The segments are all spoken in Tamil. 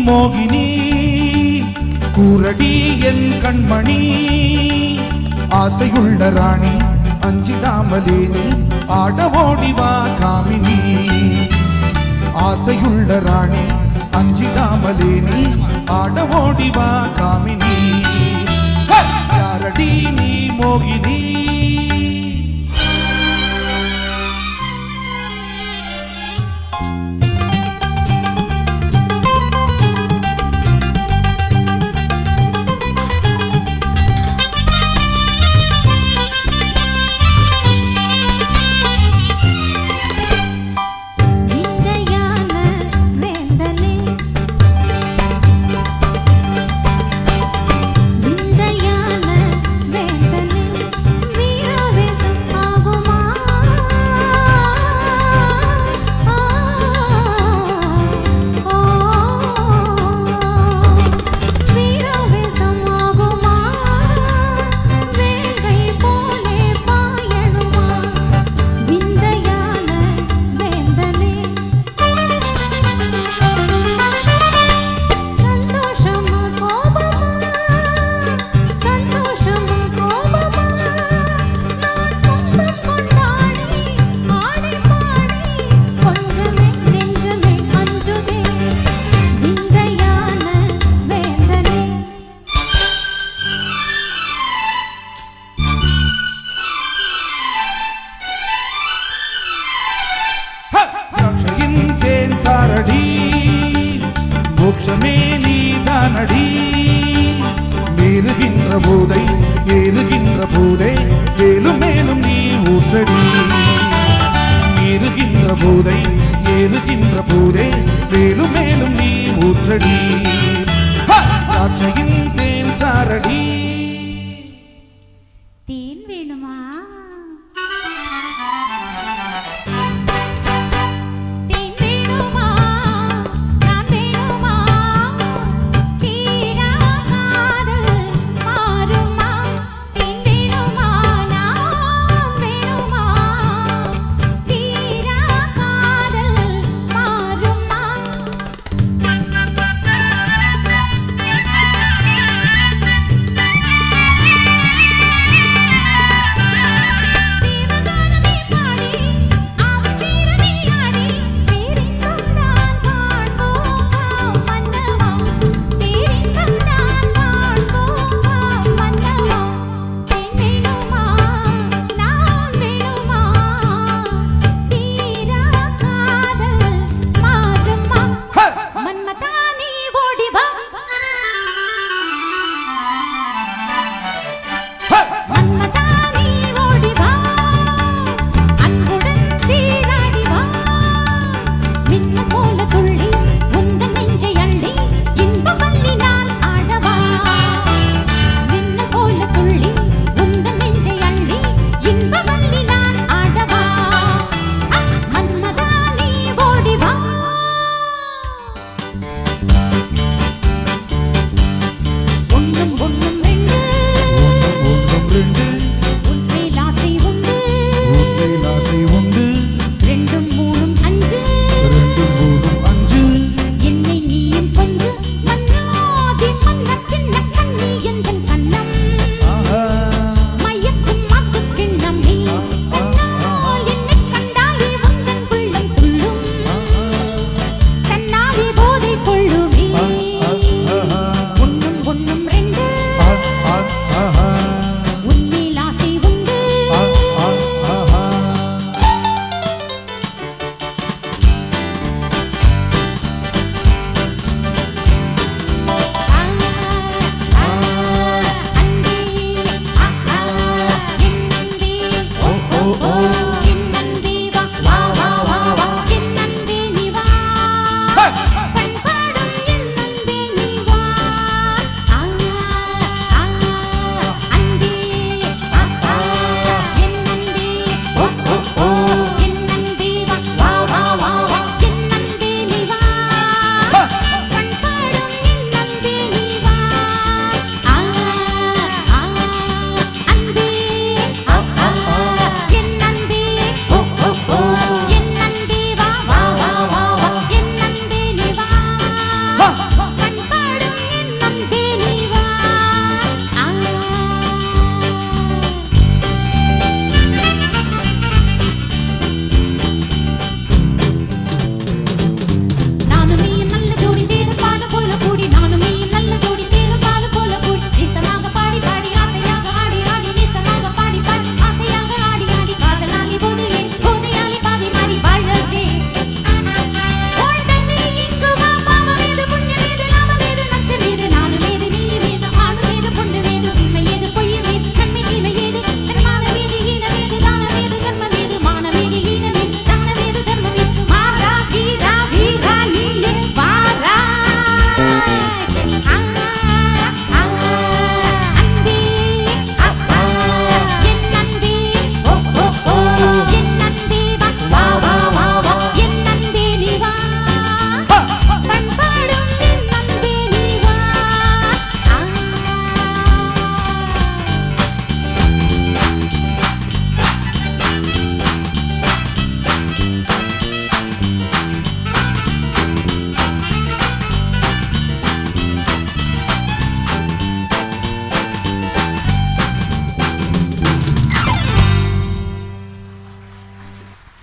மோகினி கூரடி என் கண்மணி ஆசையுள்ள ராணி அஞ்சிடாமலே நீ ஆட ஓடிவா காமினி ஆசையுள்ள ராணி அஞ்சிடாமலே நீ ஆட ஓடிவா காமினி ஹே! யாரடி நீ மோகினி விந்தையான வேந்தனே விந்தையான வேந்தனே வீரவேசம் ஆகுமா ஓ வீரவேசம் ஆகுமா வேங்கை போலே பாயணுமா விந்தையான வேந்தனே சந்தோஷமா கோபமா சந்தோஷமா கோபமா நான் சொந்தம் கொண்டாடி ஆடி பாடி கொஞ்சமே நெஞ்சமே அஞ்சுதே விந்தையான வேந்தனே திராட்சையின் தேன் சாரடி மோட்சமே நீதானடி மீறுகின்ற போதை ஏறுகின்ற போதே மேலும் மேலும் நீ ஊற்றடி மீறுகின்ற போதை ஏறுகின்ற போதே மேலும் மேலும் நீ ஊற்றடி ஹ! திராட்சையின் தேன் சாரடி தேன் வேணுமா தேன் வேணுமா நான் வேணுமா தீரா காதல் மாறுமா தேன் வேணுமா நான் வேணுமா தீரா காதல் மாறுமா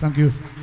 தேங்க்யூ